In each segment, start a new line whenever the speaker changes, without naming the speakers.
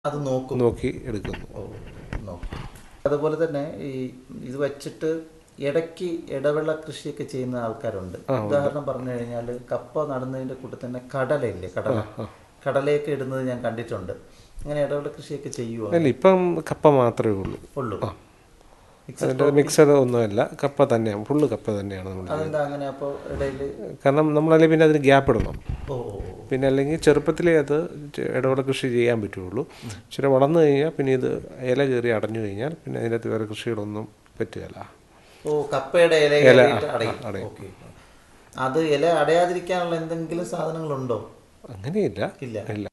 അത് നോക്കും
നോക്കി എടുക്കുന്നു
ഓ, നോക്കും അതുപോലെ തന്നെ ഈ ഇത് വെച്ചിട്ട് ഇടയ്ക്ക് ഇടവിള കൃഷിയൊക്കെ ചെയ്യുന്ന ആൾക്കാരുണ്ട് ഉദാഹരണം പറഞ്ഞു കഴിഞ്ഞാൽ കപ്പ നടുന്നതിന്റെ കൂട്ടത്തിൽ തന്നെ കടലയില്ലേ കടല കടലയൊക്കെ ഇടുന്നത് ഞാൻ കണ്ടിട്ടുണ്ട് അങ്ങനെ ഇടവിള കൃഷിയൊക്കെ ചെയ്യുമോ
അല്ല ഇപ്പം കപ്പ മാത്രമേ ഉള്ളൂ
ഉള്ളൂ
അതിൻ്റെ മിക്സഡ് ഒന്നുമല്ല കപ്പ തന്നെയാണ് ഫുള്ള് കപ്പ തന്നെയാണ് നമ്മൾ
അതെന്താ അങ്ങനെ അപ്പോൾ ഇടയിൽ
കാരണം നമ്മളല്ലെങ്കിൽ പിന്നെ അതിന് ഗ്യാപ്പ് ഇടണം
ഓ
പിന്നെ അല്ലെങ്കിൽ ചെറുപ്പത്തിലേ അത് ചെ- ഇടവേള കൃഷി ചെയ്യാൻ പറ്റുള്ളൂ ഇച്ചിരി വളർന്നു കഴിഞ്ഞാൽ പിന്നെ ഇത് ഇല കയറി അടഞ്ഞു കഴിഞ്ഞാൽ പിന്നെ അതിനകത്ത് വേറെ കൃഷികളൊന്നും പറ്റുകയില്ല
ഓ കപ്പയുടെ ഇല കയറിയിട്ട് അടയും
അടയും.
ഓക്കെ അത് ഇല അടയാതിരിക്കാനുള്ള എന്തെങ്കിലും സാധനങ്ങളുണ്ടോ
അങ്ങനെയില്ല
ഇല്ല
ഇല്ല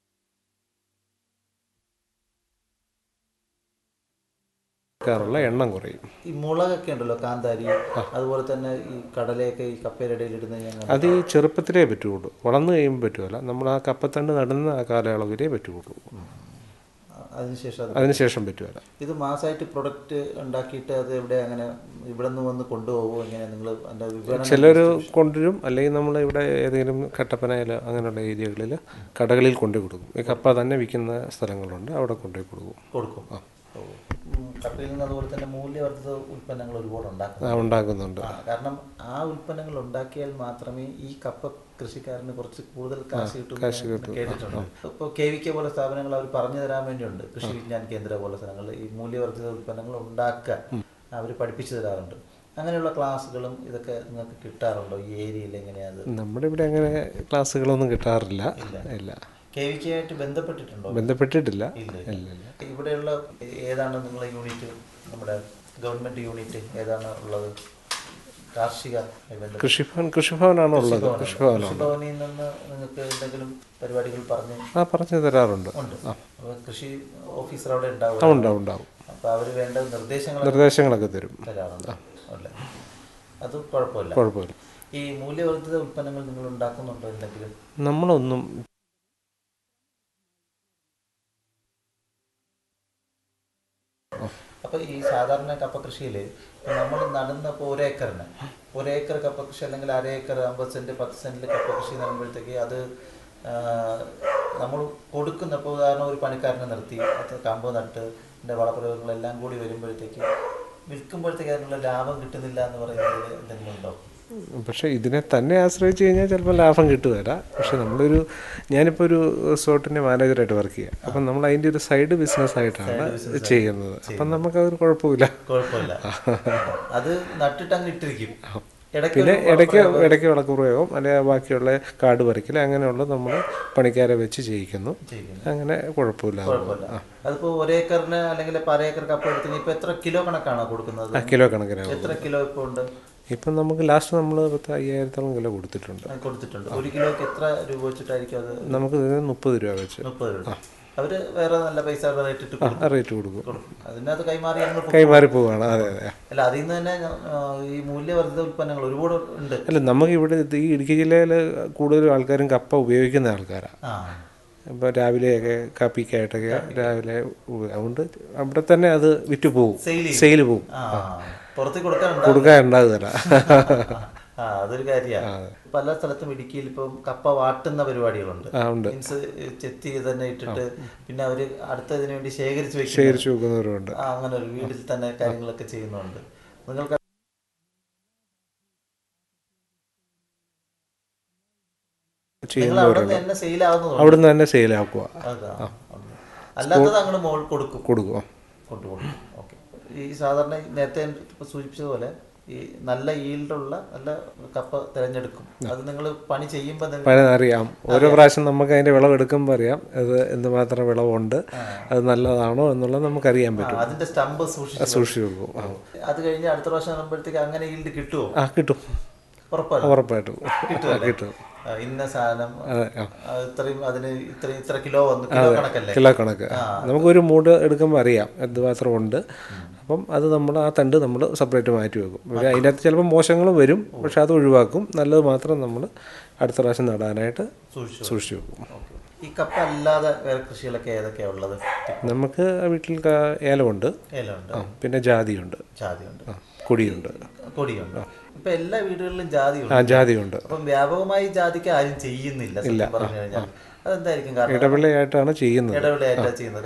ക്കാറുള്ള എണ്ണം കുറയും
ഈ മുളകൊക്കെ ഉണ്ടല്ലോ കാന്താരി അതുപോലെ തന്നെ ഈ കടലയൊക്കെ ഈ കപ്പയുടെ ഇടയിൽ ഇടുന്നത് ഞങ്ങൾ
അത് ഈ ചെറുപ്പത്തിലേ പറ്റുള്ളൂ വളർന്നു കഴിയുമ്പോൾ പറ്റുമല്ല നമ്മൾ ആ കപ്പത്തണ്ട് നടുന്ന ആ കാലയളവിലേ പറ്റുള്ളൂ
അതിനുശേഷം അത്
അതിനുശേഷം പറ്റുമല്ല
ഇത് മാസമായിട്ട് പ്രൊഡക്റ്റ് ഉണ്ടാക്കിയിട്ട് അത് എവിടെ അങ്ങനെ ഇവിടെ നിന്ന് വന്ന് കൊണ്ടുപോകുമോ എങ്ങനെ നിങ്ങൾ അതിന്റെ വിപണനം
ചിലർ കൊണ്ടുവരും അല്ലെങ്കിൽ നമ്മൾ ഇവിടെ ഏതെങ്കിലും കട്ടപ്പനയിലോ അങ്ങനെയുള്ള ഏരിയകളിൽ കടകളിൽ കൊണ്ടുപോയി കൊടുക്കും ഈ കപ്പ തന്നെ വിൽക്കുന്ന സ്ഥലങ്ങളുണ്ട് അവിടെ കൊണ്ടുപോയി കൊടുക്കും
കൊടുക്കും ഓ. ഉം, കപ്പയിൽ നിന്ന് അതുപോലെ തന്നെ മൂല്യവർദ്ധിത ഉൽപ്പന്നങ്ങൾ ഒരുപാട് ഉണ്ടാക്കും
ആ, ഉണ്ടാക്കുന്നുണ്ട്
ആ, കാരണം ആ ഉൽപ്പന്നങ്ങൾ ഉണ്ടാക്കിയാൽ മാത്രമേ ഈ കപ്പ കൃഷിക്കാരന് കുറച്ച് കൂടുതൽ കാശ് കിട്ടും എന്ന് കേട്ടിട്ടുണ്ട് ഇപ്പോൾ കെ വി കെ പോലെ സ്ഥാപനങ്ങൾ അവർ പറഞ്ഞു തരാൻ വേണ്ടിയുണ്ട് കൃഷി വിജ്ഞാൻ കേന്ദ്ര പോലെ സ്ഥലങ്ങളിൽ ഈ മൂല്യവർദ്ധിത ഉൽപ്പന്നങ്ങൾ ഉണ്ടാക്കുക അവർ പഠിപ്പിച്ചു തരാറുണ്ട് അങ്ങനെയുള്ള ക്ലാസ്സുകളും ഇതൊക്കെ നിങ്ങൾക്ക് കിട്ടാറുണ്ടോ ഈ ഏരിയയിൽ എങ്ങനെയാത്
നമ്മുടെ ഇവിടെ അങ്ങനെ ക്ലാസ്സുകളൊന്നും കിട്ടാറില്ല ഇല്ല
കെ വി കെ ആയിട്ട് ബന്ധപ്പെട്ടിട്ടുണ്ടോ
ബന്ധപ്പെട്ടിട്ടില്ല
ഇല്ല
ഇല്ല ഇല്ല
ഇവിടെയുള്ള ഏതാണ് നിങ്ങളെ യൂണിറ്റ് നമ്മുടെ ഗവൺമെന്റ് യൂണിറ്റ് ഏതാണ് ഉള്ളത് കാർഷിക ബന്ധപ്പെട്ട
കൃഷിഭവൻ കൃഷിഭവനാണ് ഉള്ളത് കൃഷിഭവനാണ്
കൃഷിഭവനിൽ നിന്ന് നിങ്ങൾക്ക് എന്തെങ്കിലും പരിപാടികൾ പറഞ്ഞ്
ആ പറഞ്ഞു തരാറുണ്ട്
ഉണ്ട് അപ്പോൾ കൃഷി ഓഫീസർ അവിടെ ഉണ്ടാവും
ആ, ഉണ്ടാവും ഉണ്ടാവും
അപ്പോൾ അവർ വേണ്ട നിർദ്ദേശങ്ങൾ
നിർദ്ദേശങ്ങളൊക്കെ തരും
തരാറുണ്ട് അല്ലേ അത് കുഴപ്പമില്ല
കുഴപ്പമില്ല
ഈ മൂല്യവർദ്ധിത ഉൽപ്പന്നങ്ങൾ നിങ്ങൾ ഉണ്ടാക്കുന്നുണ്ടോ എന്തെങ്കിലും
നമ്മളൊന്നും
അപ്പൊ ഈ സാധാരണ കപ്പ കൃഷിയിൽ നമ്മൾ നടുന്ന ഇപ്പോൾ ഒരേക്കറിന് ഒരേക്കർ കപ്പ കൃഷി അല്ലെങ്കിൽ അര ഏക്കർ അമ്പത് സെന്റ് പത്ത് സെന്റിൽ കപ്പ കൃഷി നടുമ്പോഴത്തേക്ക് അത് നമ്മൾ കൊടുക്കുന്ന ഇപ്പോൾ ഉദാഹരണം ഒരു പണിക്കാരനെ നിർത്തി അത് കമ്പ് നട്ട് അതിൻ്റെ വളപ്രയോഗങ്ങളെല്ലാം കൂടി വരുമ്പോഴത്തേക്ക് വിൽക്കുമ്പോഴത്തേക്ക് അതിനുള്ള ലാഭം കിട്ടുന്നില്ല എന്ന് പറയുന്നത് എന്തെങ്കിലും ഉണ്ടോ
പക്ഷേ ഇതിനെ തന്നെ ആശ്രയിച്ച് കഴിഞ്ഞാൽ ചിലപ്പോൾ ലാഭം കിട്ടുകയില്ല പക്ഷെ നമ്മളൊരു ഞാനിപ്പോൾ ഒരു റിസോർട്ടിൻ്റെ മാനേജറായിട്ട് വർക്ക് ചെയ്യുക അപ്പം നമ്മൾ അതിൻ്റെ ഒരു സൈഡ് ബിസിനസ് ആയിട്ടാണ് ചെയ്യുന്നത് അപ്പം നമുക്കതൊരു കുഴപ്പമില്ല
കുഴപ്പമില്ല അത് നട്ടിട്ട് അങ്ങ് ഇട്ടിരിക്കും ഇടയ്ക്ക്
പിന്നെ
ഒരു
ഇടയ്ക്ക് ഇടയ്ക്ക് വിളക്കുപ്രയോഗം അല്ലെങ്കിൽ ബാക്കിയുള്ള കാട് പറിക്കൽ അങ്ങനെയുള്ള നമ്മൾ പണിക്കാരെ വെച്ച് ചെയ്യിക്കുന്നു
ചെയ്യുന്നു.
അങ്ങനെ കുഴപ്പമില്ല
കുഴപ്പമില്ല അതിപ്പോ ഒരേക്കറിന് അല്ലെങ്കിൽ ഇപ്പൊ അര ഏക്കർ കപ്പ എടുത്തെങ്കിൽ ഇപ്പൊ എത്ര കിലോ കണക്കാണോ കൊടുക്കുന്നത്
ആ കിലോ കണക്കിനാവും
എത്ര കിലോ ഇപ്പൊ ഉണ്ട്
ഇപ്പം നമുക്ക് ലാസ്റ്റ് നമ്മൾ പത്ത് അയ്യായിരത്തോളം കിലോ കൊടുത്തിട്ടുണ്ട്
അത് കൊടുത്തിട്ടുണ്ട് ഒരു കിലോയ്ക്ക് എത്ര രൂപ വെച്ചിട്ടായിരിക്കും അത്
നമുക്ക് ഇതിന് മുപ്പത് രൂപ വെച്ച്
മുപ്പത് രൂപ അവര് വേറെ നല്ല പൈസ റേറ്റ് ഇട്ട് കൊടുക്കും.
ആ റേറ്റ് കൊടുക്കും
കൊടുക്കും അതിനകത്ത് കൈമാറി അങ്ങ് പോകും.
കൈമാറി പോവാണ് അതെ അതെ
അല്ല അതിൽ നിന്ന് തന്നെ ആ, ഈ മൂല്യവർദ്ധിത ഉൽപ്പന്നങ്ങൾ ഒരുപാട് ഉണ്ട്
അല്ല നമുക്ക് ഇവിടെ ഇത് ഈ ഇടുക്കി ജില്ലയിൽ കൂടുതലും ആൾക്കാരും കപ്പ ഉപയോഗിക്കുന്ന ആൾക്കാരാണ്
ആ
ഇപ്പോൾ രാവിലെയൊക്കെ കാപ്പിക്കായിട്ടൊക്കെ രാവിലെ ഉപ- അതുകൊണ്ട് അവിടെ തന്നെ അത് വിറ്റ് പോകും
സെയിൽ ചെയ്യും
സെയിൽ പോകും
ആ പുറത്ത് കൊടുക്കാനുണ്ടോ
കൊടുക്കാൻ ഉണ്ടാകുകയില്ല
ആ അതൊരു കാര്യമാണ് പല സ്ഥലത്തും ഇടുക്കിയിൽ ഇപ്പം കപ്പ വാട്ടുന്ന പരിപാടികളുണ്ട്
ആ ഉണ്ട്
മീൻസ് ചെത്തി തന്നെ ഇട്ടിട്ട് പിന്നെ അവര് അടുത്തതിനു വേണ്ടി ശേഖരിച്ച് വെക്കും
ശേഖരിച്ച് വെക്കുന്നവരുണ്ട്
ആ അങ്ങനെ ഒരു വീട്ടിൽ തന്നെ കാര്യങ്ങളൊക്കെ ചെയ്യുന്നുണ്ട് നിങ്ങൾക്ക് നിങ്ങൾ
ചെയ്യുന്ന
അവിടെ നിന്ന് തന്നെ സെയിൽ ആവുന്നതുണ്ട്
അവിടുന്ന് തന്നെ സെയിലാക്കുക
അതാ. അല്ലാത്തത് അങ്ങോട്ട് മുകൾ കൊടുക്കും
കൊടുക്കും
കൊണ്ടുകൊടുക്കും ഓക്കെ ഈ സാധാരണ നേരത്തെ ഇപ്പൊ സൂചിപ്പിച്ചതുപോലെ ഈ നല്ല ഈൽഡുള്ള നല്ല കപ്പ തിരഞ്ഞെടുക്കും അത് നിങ്ങൾ പണി ചെയ്യുമ്പോൾ നിങ്ങൾ
പല അറിയാം ഓരോ പ്രാവശ്യം നമുക്ക് അതിന്റെ വിളവെടുക്കുമ്പോൾ അറിയാം അത് എന്തുമാത്രം വിളവുണ്ട് അത് നല്ലതാണോ എന്നുള്ളത് നമുക്കറിയാൻ പറ്റും
അതിന്റെ സ്റ്റമ്പ് സൂക്ഷിച്ചു
സൂക്ഷിച്ച് വെക്കും ആ.
അത് കഴിഞ്ഞ് അടുത്ത പ്രാവശ്യം ആകുമ്പോഴത്തേക്ക് അങ്ങനെ ഈൽഡ് കിട്ടുമോ
ആ കിട്ടും
ഉറപ്പല്ല
ഉറപ്പായിട്ടും ആ, കിട്ടും
ആ, ഇന്ന സാധനം
അതെ ആ
ആ, ഇത്രയും അതിന് ഇത്രയും ഇത്ര കിലോ വന്നു കിലോ കണക്കല്ലേ
കിലോ കണക്ക് നമുക്കൊരു മൂട് എടുക്കുമ്പോൾ അറിയാം എന്തുമാത്രം ഉണ്ട് അപ്പം അത് നമ്മൾ ആ തണ്ട് നമ്മൾ സെപ്പറേറ്റ് മാറ്റി വെക്കും പിന്നെ അതിൻ്റെ അകത്ത് ചിലപ്പോൾ മോശങ്ങളും വരും പക്ഷെ അത് ഒഴിവാക്കും നല്ലത് മാത്രം നമ്മൾ അടുത്ത പ്രാവശ്യം നടാനായിട്ട്
സൂക്ഷിച്ചു
സൂക്ഷിച്ച് വെക്കും
ഓക്കെ. ഈ കപ്പ അല്ലാതെ വേറെ കൃഷികളൊക്കെ ഏതൊക്കെയാ ഉള്ളത്
നമുക്ക് വീട്ടിൽ ക- ഏലമുണ്ട്
ഏലമുണ്ട്
ആ, പിന്നെ ജാതിയുണ്ട്
ജാതിയുണ്ട്
ആ, കൊടിയുണ്ട്
കൊടിയുണ്ട് ഇപ്പൊ എല്ലാ വീടുകളിലും ജാതിയുണ്ട്
ആ ജാതിയുണ്ട്
അപ്പം വ്യാപകമായി ജാതിക്ക് ആരും ചെയ്യുന്നില്ല സത്യം പറഞ്ഞു കഴിഞ്ഞാൽ അതെന്തായിരിക്കും കാരണം
ഇടവിളയായിട്ടാണ് ചെയ്യുന്നത്
ഇടവിളയായിട്ടാ ചെയ്യുന്നത്